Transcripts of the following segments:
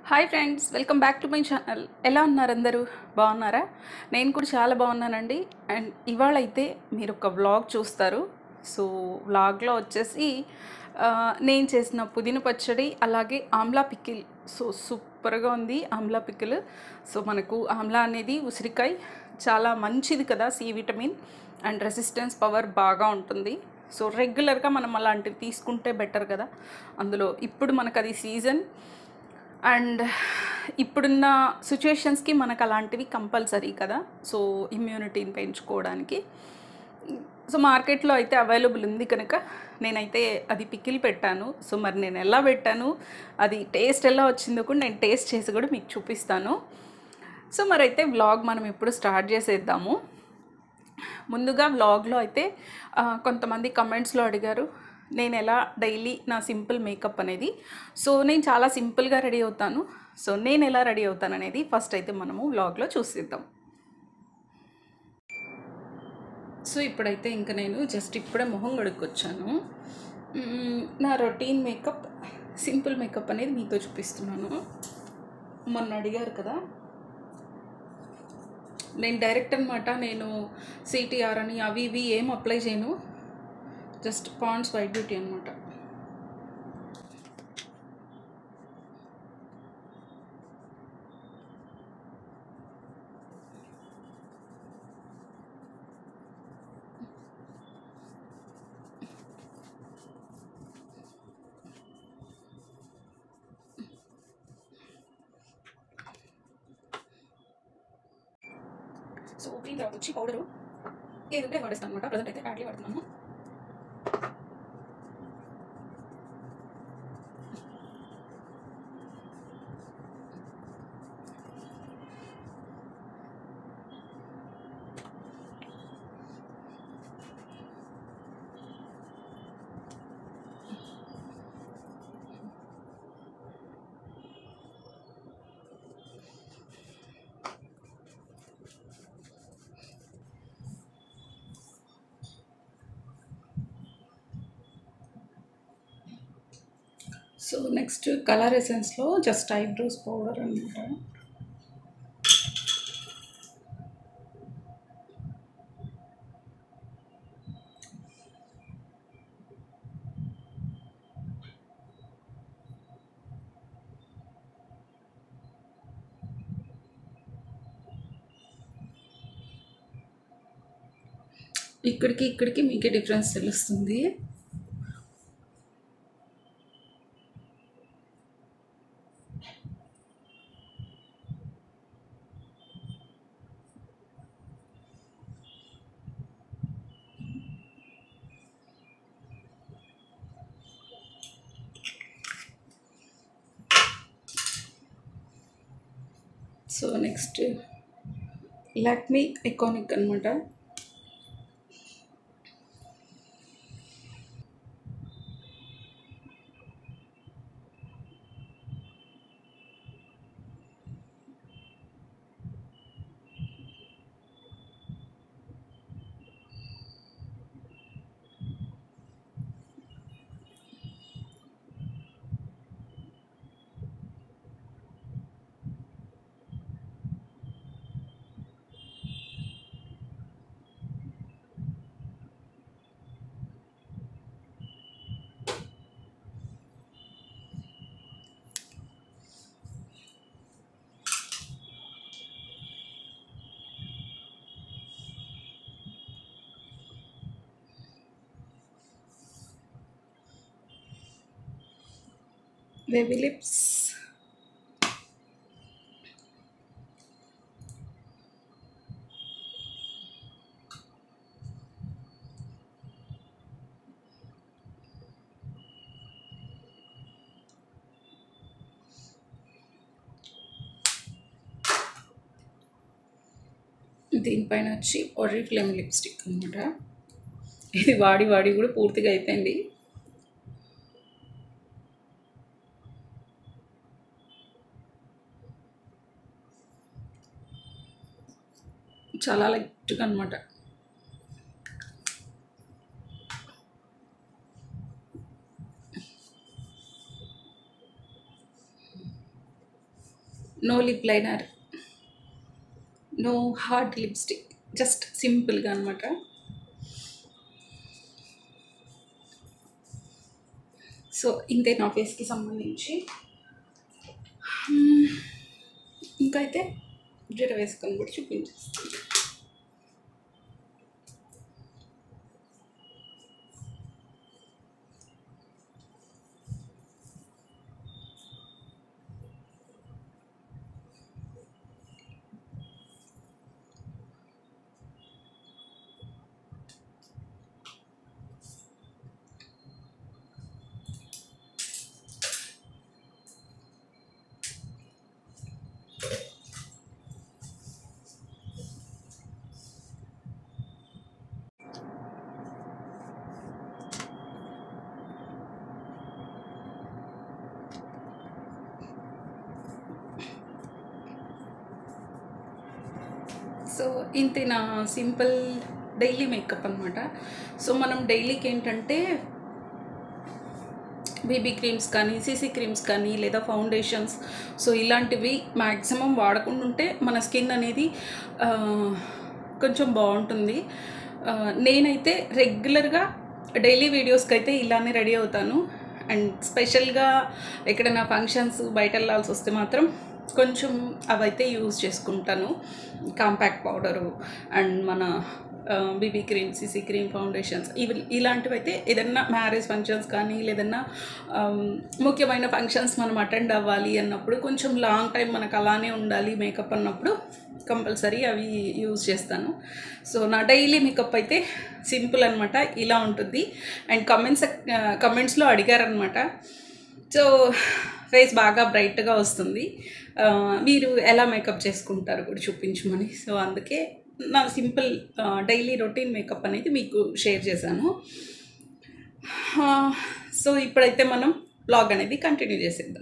Hi friends welcome back to my channel ఎలా ఉన్నారు అందరూ బాగున్నారా నేను కూడా చాలా బాగున్నానండి అండ్ ఇవాళ అయితే మీరు ఒక వ్లాగ్ చూస్తారు సో వ్లాగ్లో వచ్చేసి ఆ, నేను చేసిన పుదీన పచ్చడి అలాగే ఆమ్లా పికిల్ సో సూపర్గా ఉంది ఆమ్లా పికిల్ సో మనకు ఆమ్లా అనేది ఉసిరికాయ చాలా మంచిది కదా C vitamin and resistance power బాగా ఉంటుంది సో రెగ్యులర్గా మనం అలాంటివి తీసుకుంటే బెటర్ కదా అందులో ఇప్పుడు మనకు అది సీజన్ అండ్ ఇప్పుడున్న సిచ్యుయేషన్స్కి మనకు అలాంటివి కంపల్సరీ కదా సో ఇమ్యూనిటీని పెంచుకోవడానికి సో మార్కెట్లో అయితే అవైలబుల్ ఉంది కనుక నేనైతే అది పికిల్ పెట్టాను సో మరి నేను ఎలా పెట్టాను అది టేస్ట్ ఎలా వచ్చిందో కూడా నేను టేస్ట్ చేసి కూడా మీకు చూపిస్తాను సో మరి అయితే వ్లాగ్ మనం ఇప్పుడు స్టార్ట్ చేసేద్దాము ముందుగా వ్లాగ్లో అయితే ఆ, కొంతమంది కమెంట్స్లో అడిగారు నేను ఎలా డైలీ నా సింపుల్ మేకప్ అనేది సో నేను చాలా సింపుల్గా రెడీ అవుతాను సో నేను ఎలా రెడీ అవుతాను అనేది ఫస్ట్ అయితే మనము వ్లాగ్లో చూసిద్దాం సో ఇప్పుడైతే ఇంకా నేను జస్ట్ ఇప్పుడే మొహం కడుక్కొచ్చాను మ్మ్, నా రొటీన్ మేకప్ సింపుల్ మేకప్ అనేది మీతో చూపిస్తున్నాను మొన్న అడిగారు కదా నేను డైరెక్ట్ అనమాట నేను సిటీఆర్ అని అవి ఇవి ఏం అప్లై చేయను జస్ట్ పాండ్స్ వైట్ బ్యూటీ అనమాట సో క్రీమ్ తర్వాత వచ్చి పౌడరు ఏదంటే వాడేస్తాను అనమాట ప్రజెంట్ అయితే యాడ్లీ వాడుతున్నాను సో నెక్స్ట్ కలర్ ఎసెన్స్లో జస్ట్ ఐబ్రోస్ పౌడర్ అనమాట ఇక్కడికి ఇక్కడికి మీకే డిఫరెన్స్ తెలుస్తుంది సో నెక్స్ట్ లాక్మీ ఐకానిక్ అనమాట బేబీ లిప్స్ దీనిపైన వచ్చి ఒరీ ఫ్లేమ్ లిప్స్టిక్ అనమాట ఇది వాడి వాడి కూడా పూర్తిగా అయిపోయింది చాలా లైట్గా అనమాట no lip liner no hard lipstick just సింపుల్గా అనమాట సో ఇంతే నా ఫేస్కి సంబంధించి Hmm, ఇంకా అయితే జడ వేసుకొని కూడా చూపించేస్తాను సో ఇంతే నా సింపుల్ డైలీ మేకప్ అనమాట సో మనం డైలీకి ఏంటంటే బేబీ క్రీమ్స్ కానీ సీసీ క్రీమ్స్ కానీ లేదా ఫౌండేషన్స్ సో ఇలాంటివి మ్యాక్సిమం వాడకుండా ఉంటే మన స్కిన్ అనేది ఆ, కొంచెం బాగుంటుంది ఆ, నేనైతే రెగ్యులర్గా డైలీ వీడియోస్కి అయితే ఇలానే రెడీ అవుతాను అండ్ స్పెషల్గా ఎక్కడైనా ఫంక్షన్స్ బయట వెళ్ళాల్సి వస్తే మాత్రం కొంచెం అవైతే యూజ్ చేసుకుంటాను కాంపాక్ట్ పౌడరు అండ్ మన BB cream CC cream foundations ఇవి ఇలాంటివి అయితే ఏదన్నా మ్యారేజ్ ఫంక్షన్స్ కానీ లేదన్నా ఆమ్, ముఖ్యమైన ఫంక్షన్స్ మనం అటెండ్ అవ్వాలి అన్నప్పుడు కొంచెం లాంగ్ టైం మనకు అలానే ఉండాలి మేకప్ అన్నప్పుడు కంపల్సరీ అవి యూజ్ చేస్తాను సో నా డైలీ మేకప్ అయితే సింపుల్ అనమాట ఇలా ఉంటుంది అండ్ కమెంట్స్ కమెంట్స్లో అడిగారనమాట సో ఫేస్ బాగా బ్రైట్గా వస్తుంది ఆ, మీరు ఎలా మేకప్ చేసుకుంటారు కూడా చూపించమని సో అందుకే నా సింపుల్ డైలీ రొటీన్ మేకప్ అనేది మీకు షేర్ చేశాను ఆ, సో ఇప్పుడైతే మనం బ్లాగ్ అనేది కంటిన్యూ చేసేద్దాం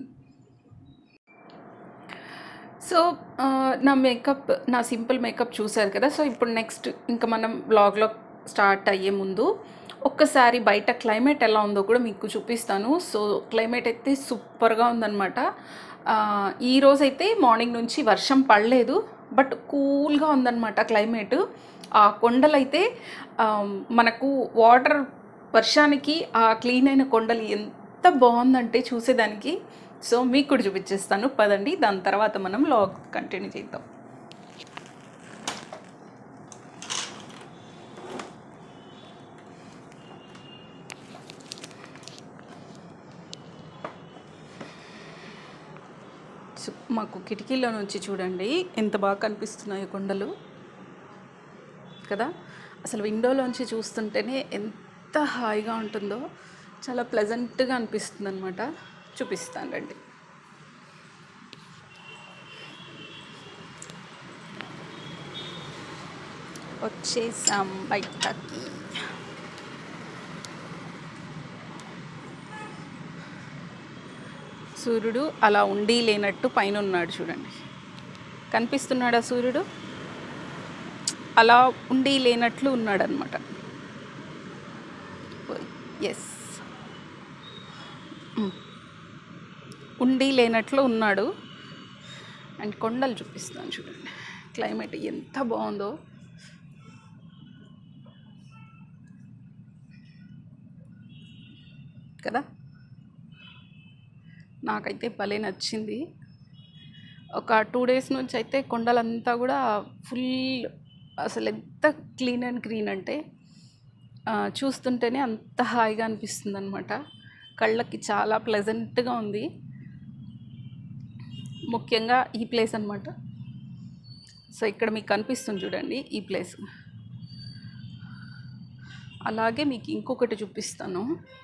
సో ఆ, నా మేకప్ నా సింపుల్ మేకప్ చూశారు కదా సో ఇప్పుడు నెక్స్ట్ ఇంకా మనం బ్లాగ్లో స్టార్ట్ అయ్యే ముందు ఒక్కసారి బయట క్లైమేట్ ఎలా ఉందో కూడా మీకు చూపిస్తాను సో క్లైమేట్ అయితే సూపర్గా ఉందన్నమాట ఆ, ఈ రోజు అయితే మార్నింగ్ నుంచి వర్షం పడలేదు బట్ కూల్గా ఉందన్నమాట క్లైమేట్ ఆ కొండలైతే ఆ, మనకు వాటర్ వర్షానికి ఆ క్లీన్ అయిన కొండలు ఎంత బాగుందంటే చూసేదానికి సో మీకు కూడా చూపించేస్తాను పదండి దాని తర్వాత మనం లాగ్ కంటిన్యూ చేద్దాం సో మాకు కిటికీలో నుంచి చూడండి ఎంత బాగా కనిపిస్తున్నాయో కొండలు కదా అసలు విండోలోంచి చూస్తుంటేనే ఎంత హాయిగా ఉంటుందో చాలా ప్లెజెంట్గా అనిపిస్తుంది అనమాట చూపిస్తాను రండి వచ్చేసాం బయటకి సూర్యుడు అలా ఉండి లేనట్టు పైన ఉన్నాడు చూడండి కనిపిస్తున్నాడా సూర్యుడు అలా ఉండి లేనట్లు ఉన్నాడు అనమాట ఎస్ ఉండి లేనట్లు ఉన్నాడు అండ్ కొండలు చూపిస్తాను చూడండి క్లైమేట్ ఎంత బాగుందో కదా నాకైతే భలే నచ్చింది ఒక టూ డేస్ నుంచి అయితే కొండలంతా కూడా ఫుల్ అసలు ఎంత క్లీన్ అండ్ గ్రీన్ అంటే ఆ, చూస్తుంటేనే అంత హాయిగా అనిపిస్తుంది అనమాట కళ్ళకి చాలా ప్లెజెంట్గా ఉంది ముఖ్యంగా ఈ ప్లేస్ అనమాట సో ఇక్కడ మీకు కనిపిస్తుంది చూడండి ఈ ప్లేస్ అలాగే మీకు ఇంకొకటి చూపిస్తాను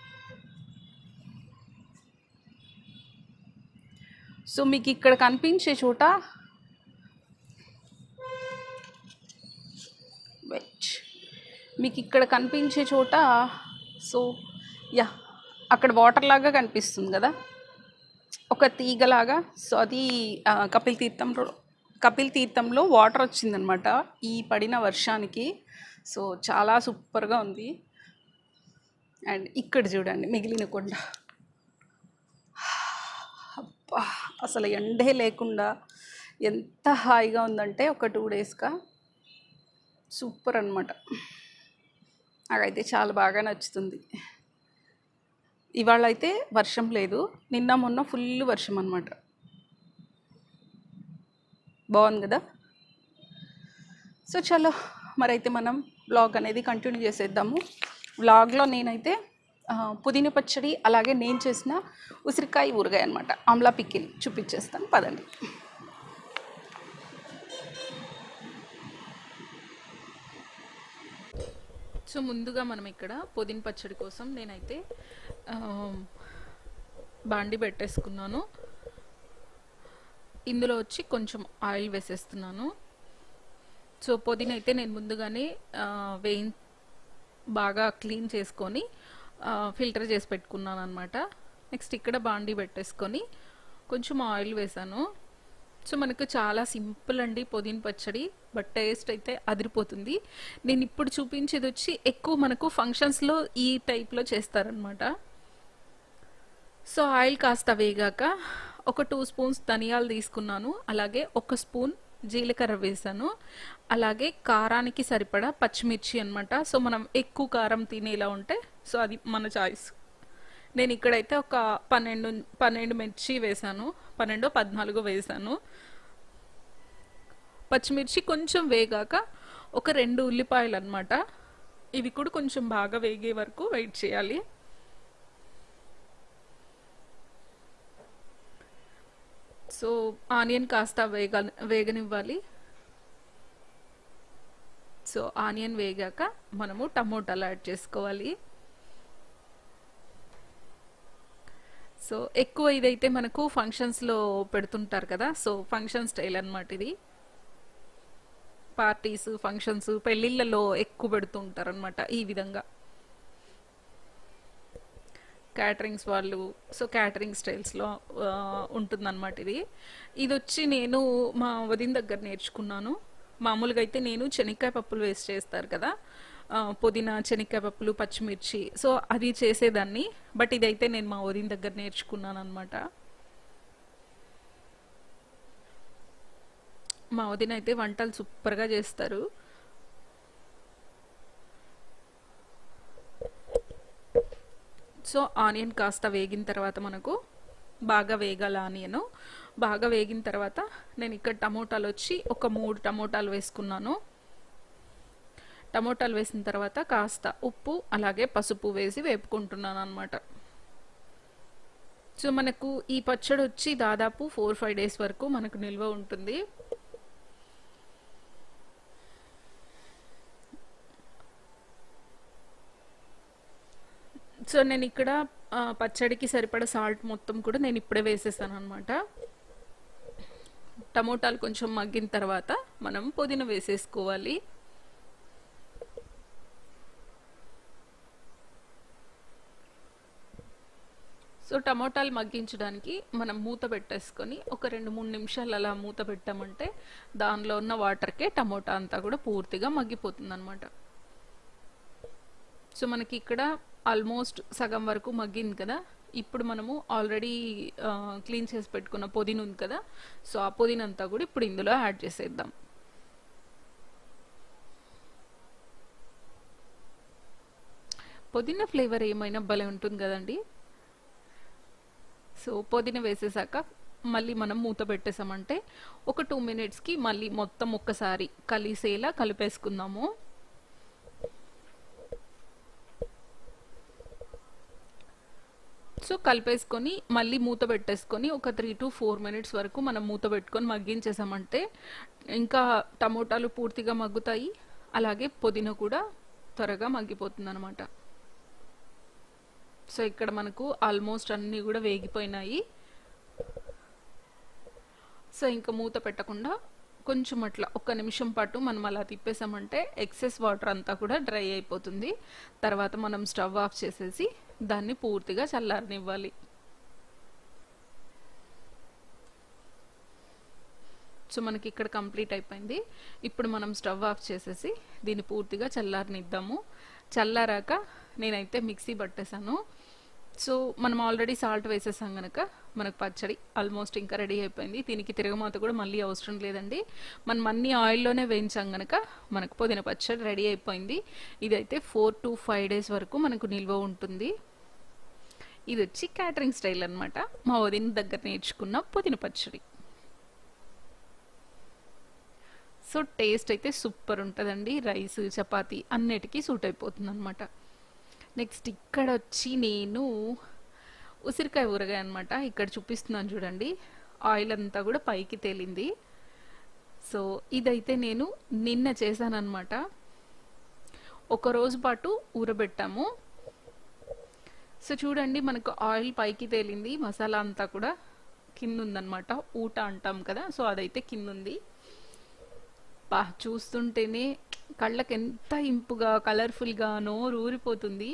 సో మీకు ఇక్కడ కనిపించే చోట వెయిట్ మీకు ఇక్కడ కనిపించే చోట సో యా అక్కడ వాటర్ లాగా కనిపిస్తుంది కదా ఒక తీగలాగా సో అది ఆ, కపిల్ తీర్థంలో కపిల్ తీర్థంలో వాటర్ వచ్చిందనమాట ఈ పడిన వర్షానికి సో చాలా సూపర్గా ఉంది అండ్ ఇక్కడ చూడండి మిగిలిన కొండ అబ్బా అసలు ఎండే లేకుండా ఎంత హాయిగా ఉందంటే ఒక టూ డేస్గా సూపర్ అనమాట నాకైతే చాలా బాగా నచ్చుతుంది ఇవాళ అయితే వర్షం లేదు నిన్న మొన్న ఫుల్ వర్షం అనమాట బాగుంది కదా సో చలో మరైతే మనం వ్లాగ్ అనేది కంటిన్యూ చేసేద్దాము వ్లాగ్లో నేనైతే ఆ, పుదీనా పచ్చడి అలాగే నేను చేసిన ఉసిరికాయ ఊరగాయ అనమాట ఆమ్లా పిక్కిల్ చూపించేస్తాను పదండి సో ముందుగా మనం ఇక్కడ పుదీన పచ్చడి కోసం నేనైతే ఆ, బాండి పెట్టేసుకున్నాను ఇందులో వచ్చి కొంచెం ఆయిల్ వేసేస్తున్నాను సో పుదీనా అయితే నేను ముందుగానే ఆ, వేయి బాగా క్లీన్ చేసుకొని ఆ, ఫిల్టర్ చేసి పెట్టుకున్నాను అనమాట నెక్స్ట్ ఇక్కడ బాండి పెట్టేసుకొని కొంచెం ఆయిల్ వేసాను సో మనకు చాలా సింపుల్ అండి పుదీన పచ్చడి బట్ టేస్ట్ అయితే అదిరిపోతుంది నేను ఇప్పుడు చూపించేది వచ్చి ఎక్కువ మనకు ఫంక్షన్స్లో ఈ టైప్లో చేస్తారనమాట సో ఆయిల్ కాస్త వేగాక ఒక టూ స్పూన్స్ ధనియాలు తీసుకున్నాను అలాగే ఒక స్పూన్ జీలకర్ర వేసాను అలాగే కారానికి సరిపడా పచ్చిమిర్చి అనమాట సో మనం ఎక్కువ కారం తినేలా ఉంటే సో అది మన చాయిస్ నేను ఇక్కడైతే ఒక పన్నెండు పన్నెండు మిర్చి వేసాను పన్నెండో పద్నాలుగో వేసాను పచ్చిమిర్చి కొంచెం వేగాక ఒక రెండు ఉల్లిపాయలు అనమాట ఇవి కూడా కొంచెం బాగా వేగే వరకు వెయిట్ చేయాలి సో ఆనియన్ కాస్త వేగ వేగనివ్వాలి సో ఆనియన్ వేగాక మనము టమోటాలు యాడ్ చేసుకోవాలి సో ఎక్కువ ఇదైతే మనకు ఫంక్షన్స్లో పెడుతుంటారు కదా సో ఫంక్షన్ స్టైల్ అన్నమాట ఇది పార్టీస్ ఫంక్షన్స్ పెళ్ళిళ్ళలో ఎక్కువ పెడుతుంటారు అనమాట ఈ విధంగా క్యాటరింగ్స్ వాళ్ళు సో క్యాటరింగ్ స్టైల్స్లో ఉంటుందన్నమాట ఇది ఇది వచ్చి నేను మా వదిన దగ్గర నేర్చుకున్నాను మామూలుగా అయితే నేను శనక్కాయ పప్పులు వేసి చేస్తారు కదా ఆ, పుదీనా శనక్కాయ పప్పులు పచ్చిమిర్చి సో అది చేసేదాన్ని బట్ ఇదైతే నేను మా వదిన దగ్గర నేర్చుకున్నాను అనమాట మా వదిన అయితే వంటలు సూపర్గా చేస్తారు సో ఆనియన్ కాస్త వేగిన తర్వాత మనకు బాగా వేగాల ఆనియన్ బాగా వేగిన తర్వాత నేను ఇక్కడ టమోటాలు వచ్చి ఒక మూడు టమోటాలు వేసుకున్నాను టమోటాలు వేసిన తర్వాత కాస్త ఉప్పు అలాగే పసుపు వేసి వేపుకుంటున్నాను అనమాట సో మనకు ఈ పచ్చడి వచ్చి దాదాపు ఫోర్ ఫైవ్ డేస్ వరకు మనకు నిల్వ ఉంటుంది సో నేను ఇక్కడ ఆ, పచ్చడికి సరిపడా సాల్ట్ మొత్తం కూడా నేను ఇప్పుడే వేసేసాను అనమాట టమోటాలు కొంచెం మగ్గిన తర్వాత మనం పుదీనా వేసేసుకోవాలి సో టమోటాలు మగ్గించడానికి మనం మూత పెట్టేసుకొని ఒక రెండు మూడు నిమిషాలు అలా మూత పెట్టామంటే దానిలో ఉన్న వాటర్కే టమోటా అంతా కూడా పూర్తిగా మగ్గిపోతుంది అనమాట సో మనకి ఇక్కడ ఆల్మోస్ట్ సగం వరకు మగ్గింది కదా ఇప్పుడు మనము ఆల్రెడీ క్లీన్ చేసి పెట్టుకున్న పుదీన ఉంది కదా సో ఆ పుదీన అంతా కూడా ఇప్పుడు ఇందులో యాడ్ చేసేద్దాం పుదీనా ఫ్లేవర్ ఏమైనా భలే ఉంటుంది కదండి సో పుదీనా వేసేసాక మళ్ళీ మనం మూత పెట్టేసామంటే ఒక టూ మినిట్స్కి మళ్ళీ మొత్తం ఒక్కసారి కలిసేలా కలిపేసుకుందాము సో కలిపేసుకొని మళ్ళీ మూత పెట్టేసుకొని ఒక త్రీ టు ఫోర్ మినిట్స్ వరకు మనం మూత పెట్టుకొని మగ్గించేసామంటే ఇంకా టమోటాలు పూర్తిగా మగ్గుతాయి అలాగే పుదీనా కూడా త్వరగా మగ్గిపోతుంది అనమాట సో ఇక్కడ మనకు ఆల్మోస్ట్ అన్నీ కూడా వేగిపోయినాయి సో ఇంకా మూత పెట్టకుండా కొంచెం అట్లా ఒక్క నిమిషం పాటు మనం అలా తిప్పేసామంటే ఎక్సెస్ వాటర్ అంతా కూడా డ్రై అయిపోతుంది తర్వాత మనం స్టవ్ ఆఫ్ చేసేసి దాన్ని పూర్తిగా చల్లారనివ్వాలి సో మనకి ఇక్కడ కంప్లీట్ అయిపోయింది ఇప్పుడు మనం స్టవ్ ఆఫ్ చేసేసి దీన్ని పూర్తిగా చల్లారనిద్దాము చల్లారాక నేనైతే మిక్సీ పట్టేశాను సో మనం ఆల్రెడీ సాల్ట్ వేసేసాం కనుక మనకు పచ్చడి ఆల్మోస్ట్ ఇంకా రెడీ అయిపోయింది దీనికి తిరగమాత కూడా మళ్ళీ అవసరం లేదండి మనం అన్ని ఆయిల్లోనే వేయించాం కనుక మనకు పుదీన పచ్చడి రెడీ అయిపోయింది ఇదైతే ఫోర్ టు ఫైవ్ డేస్ వరకు మనకు నిల్వ ఉంటుంది ఇది వచ్చి క్యాటరింగ్ స్టైల్ అనమాట మా వదిన దగ్గర నేర్చుకున్న పుదీన పచ్చడి సో టేస్ట్ అయితే సూపర్ ఉంటుందండి రైస్ చపాతి అన్నిటికీ సూట్ అయిపోతుంది అనమాట నెక్స్ట్ ఇక్కడ వచ్చి నేను ఉసిరికాయ ఊరగాయ అనమాట ఇక్కడ చూపిస్తున్నాను చూడండి ఆయిల్ అంతా కూడా పైకి తేలింది సో ఇదైతే నేను నిన్న చేశానమాట ఒక రోజు పాటు ఊరబెట్టాము సో చూడండి మనకు ఆయిల్ పైకి తేలింది మసాలా అంతా కూడా కింద ఉందన్నమాట ఊట అంటాం కదా సో అదైతే కింద ఉంది బా చూస్తుంటేనే కళ్ళకి ఎంత ఇంపుగా కలర్ఫుల్గా నోరు ఊరిపోతుంది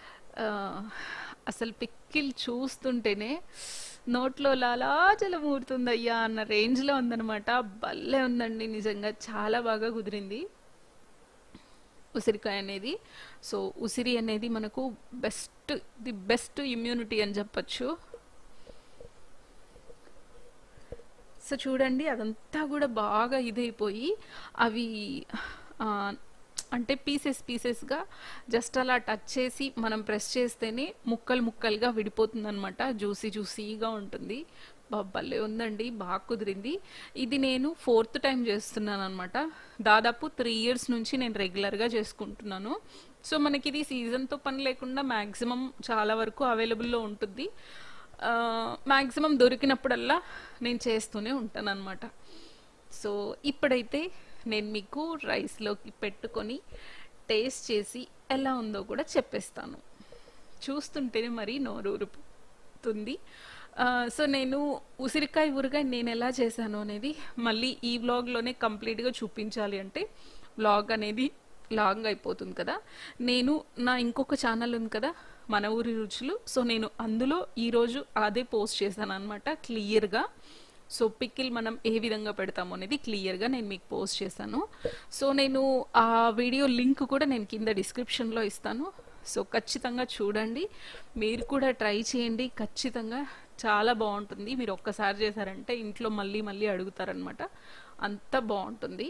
అసలు పిక్కిల్ చూస్తుంటేనే నోట్లో లాలాజలం ఊరుతుందయ్యా అన్న రేంజ్లో ఉందనమాట భలే ఉందండి నిజంగా చాలా బాగా కుదిరింది ఉసిరికాయ అనేది సో ఉసిరి అనేది మనకు బెస్ట్ ది బెస్ట్ ఇమ్యూనిటీ అని చెప్పచ్చు సో చూడండి అదంతా కూడా బాగా ఇదైపోయి అవి అంటే పీసెస్ పీసెస్గా జస్ట్ అలా టచ్ చేసి మనం ప్రెస్ చేస్తేనే ముక్కలు ముక్కలుగా విడిపోతుందనమాట జ్యూసీ జ్యూసీగా ఉంటుంది భలే ఉందండి బాగా కుదిరింది ఇది నేను ఫోర్త్ టైం చేస్తున్నాను అనమాట దాదాపు త్రీ ఇయర్స్ నుంచి నేను రెగ్యులర్గా చేసుకుంటున్నాను సో మనకి ఇది సీజన్తో పని లేకుండా మ్యాక్సిమం చాలా వరకు అవైలబుల్లో ఉంటుంది మ్యాక్సిమం దొరికినప్పుడల్లా నేను చేస్తూనే ఉంటాను అనమాట సో ఇప్పుడైతే నేను మీకు రైస్లోకి పెట్టుకొని టేస్ట్ చేసి ఎలా ఉందో కూడా చెప్పేస్తాను చూస్తుంటేనే మరి నోరూరుతుంది సో నేను ఉసిరికాయ ఊరగాయ నేను ఎలా చేశాను అనేది మళ్ళీ ఈ వ్లాగ్లోనే కంప్లీట్గా చూపించాలి అంటే వ్లాగ్ అనేది లాంగ్ అయిపోతుంది కదా నేను నా ఇంకొక ఛానల్ ఉంది కదా మన ఊరి రుచులు సో నేను అందులో ఈరోజు అదే పోస్ట్ చేశాను అనమాట క్లియర్గా సో పిక్కిల్ మనం ఏ విధంగా పెడతాము అనేది క్లియర్గా నేను మీకు పోస్ట్ చేశాను సో నేను ఆ వీడియో లింక్ కూడా నేను కింద డిస్క్రిప్షన్లో ఇస్తాను సో ఖచ్చితంగా చూడండి మీరు కూడా ట్రై చేయండి ఖచ్చితంగా చాలా బాగుంటుంది మీరు ఒక్కసారి చేశారంటే ఇంట్లో మళ్ళీ మళ్ళీ అడుగుతారనమాట అంత బాగుంటుంది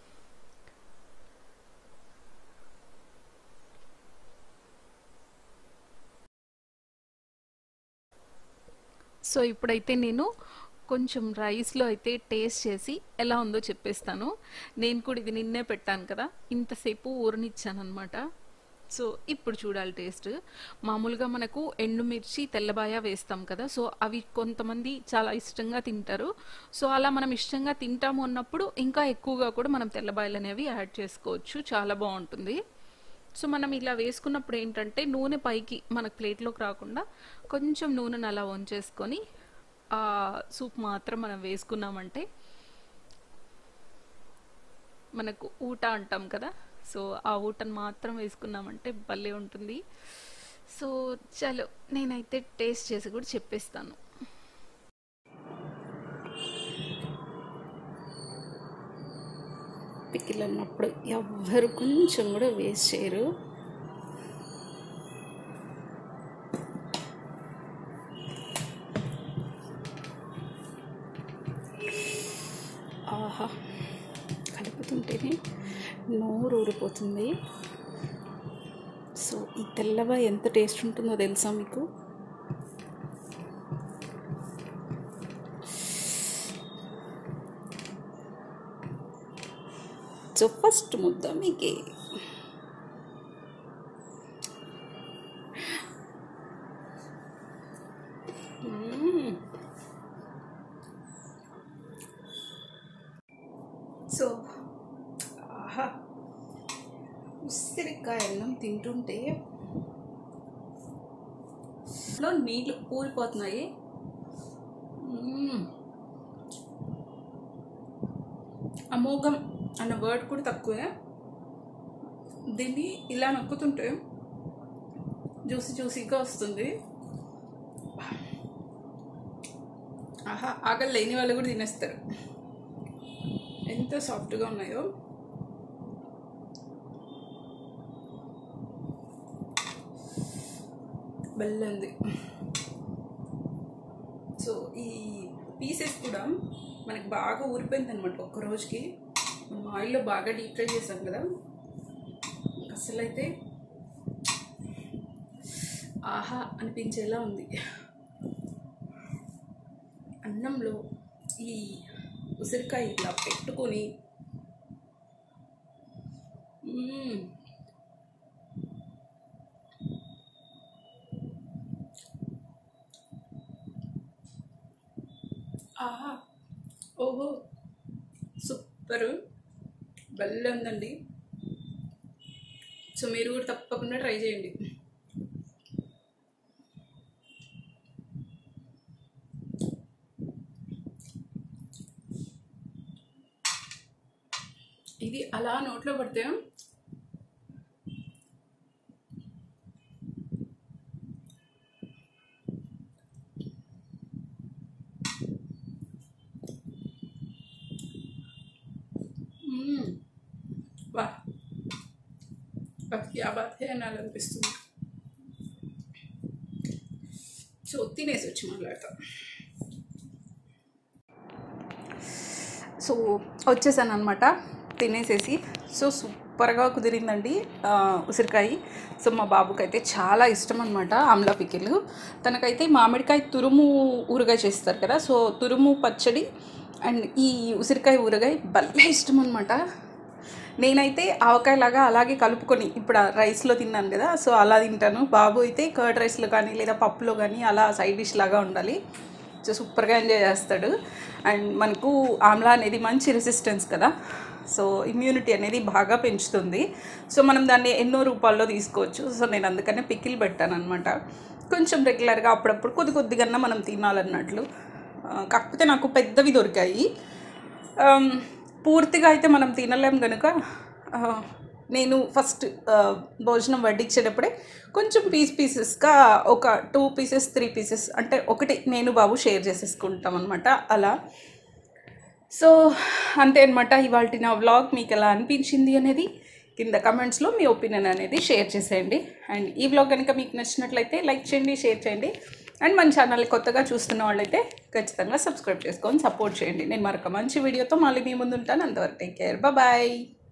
సో ఇప్పుడైతే నేను కొంచెం రైస్లో అయితే టేస్ట్ చేసి ఎలా ఉందో చెప్పేస్తాను నేను కూడా ఇది నిన్నే పెట్టాను కదా ఇంతసేపు ఊరనిచ్చాను అనమాట సో ఇప్పుడు చూడాలి టేస్ట్ మామూలుగా మనకు ఎండుమిర్చి తెల్లబాయ వేస్తాం కదా సో అవి కొంతమంది చాలా ఇష్టంగా తింటారు సో అలా మనం ఇష్టంగా తింటాము అన్నప్పుడు ఇంకా ఎక్కువగా కూడా మనం తెల్లబాయలు అనేవి యాడ్ చేసుకోవచ్చు చాలా బాగుంటుంది సో మనం ఇలా వేసుకున్నప్పుడు ఏంటంటే నూనె పైకి మనకు ప్లేట్లోకి రాకుండా కొంచెం నూనెను అలా వంచేసుకొని ఆ సూప్ మాత్రం మనం వేసుకున్నామంటే మనకు ఊట అంటాం కదా సో ఆ ఊటను మాత్రం వేసుకున్నామంటే భలే ఉంటుంది సో చలో నేనైతే టేస్ట్ చేసి కూడా చెప్పేస్తాను పిక్కిలు అన్నప్పుడు ఎవ్వరు కొంచెం కూడా వేస్ట్ చేయరు ఆహా కలుపుతుంటేనే నోరు ఊరిపోతుంది సో ఈ తెల్లవ ఎంత టేస్ట్ ఉంటుందో తెలుసా మీకు సో ఫస్ట్ ముద్ద మీకే సో ఆహా ఉసిరికాయ అన్నం తింటుంటే లో నీళ్ళు ఊరిపోతున్నాయి మ్మ్. అమోఘం అన్న వర్డ్ కూడా తక్కువే దీన్ని ఇలా నొక్కుతుంటే జ్యూసి జ్యూసీగా వస్తుంది ఆహా ఆకలి లేని వాళ్ళు కూడా తినేస్తారు ఎంత సాఫ్ట్గా ఉన్నాయో బెల్లంది ఈ పీసెస్ కూడా మనకి బాగా ఊరిపోయింది అనమాట ఒక్క రోజుకి మనం ఆయిల్లో బాగా డీప్ ఫ్రై చేసాం కదా అసలు అయితే ఆహా అనిపించేలా ఉంది అన్నంలో ఈ ఉసిరికాయ ఇట్లా పెట్టుకొని మ్మ్. ఆహా ఓహో సూపరు భలే ఉందండి సో మీరు కూడా తప్పకుండా ట్రై చేయండి ఇది అలా నోట్లో పడితే మ్మ్. వా క్యా బాత్ హే అని అనిపిస్తుంది సో తినేసి వచ్చి మాట్లాడతా సో వచ్చేసాను అనమాట తినేసేసి సో సూపర్గా కుదిరిందండి ఆ, ఉసిరికాయ సో మా బాబుకి అయితే చాలా ఇష్టం అనమాట ఆమ్లా పికిల్ తనకైతే మామిడికాయ తురుము ఊరగాయ చేస్తారు కదా సో తురుము పచ్చడి అండ్ ఈ ఉసిరికాయ ఊరగాయ భలే ఇష్టం అనమాట నేనైతే ఆవకాయలాగా అలాగే కలుపుకొని ఇప్పుడు ఆ రైస్లో తిన్నాను కదా సో అలా తింటాను బాబు అయితే కర్డ్ రైస్లో కానీ లేదా పప్పులో కానీ అలా సైడ్ డిష్ లాగా ఉండాలి సో సూపర్గా ఎంజాయ్ చేస్తాడు అండ్ మనకు ఆమ్లా అనేది మంచి రెసిస్టెన్స్ కదా సో ఇమ్యూనిటీ అనేది బాగా పెంచుతుంది సో మనం దాన్ని ఎన్నో రూపాల్లో తీసుకోవచ్చు సో నేను అందుకనే పికిల్ పెట్టాను అనమాట కొంచెం రెగ్యులర్గా అప్పుడప్పుడు కొద్ది కొద్దిగా మనం తినాలన్నట్లు ఆ, కాకపోతే నాకు పెద్దవి దొరికాయి ఆమ్, పూర్తిగా అయితే మనం తినలేం కనుక ఆ, నేను ఫస్ట్ ఆ, భోజనం వడ్డించేటప్పుడే కొంచెం పీస్ పీసెస్గా ఒక టూ పీసెస్ త్రీ పీసెస్ అంటే ఒకటి నేను బాబు షేర్ చేసేసుకుంటాం అనమాట అలా సో అంతే అనమాట ఇవాళ నా వ్లాగ్ మీకు ఎలా అనిపించింది అనేది కింద కమెంట్స్లో మీ ఒపీనియన్ అనేది షేర్ చేసేయండి అండ్ ఈ వ్లాగ్ కనుక మీకు నచ్చినట్లయితే లైక్ చేయండి షేర్ చేయండి అండ్ మన ఛానల్ కొత్తగా చూస్తున్న వాళ్ళైతే ఖచ్చితంగా సబ్స్క్రైబ్ చేసుకొని సపోర్ట్ చేయండి నేను మరొక మంచి వీడియోతో మళ్ళీ మీ ముందు ఉంటాను అంతవరకు టేక్ కేర్ బాయ్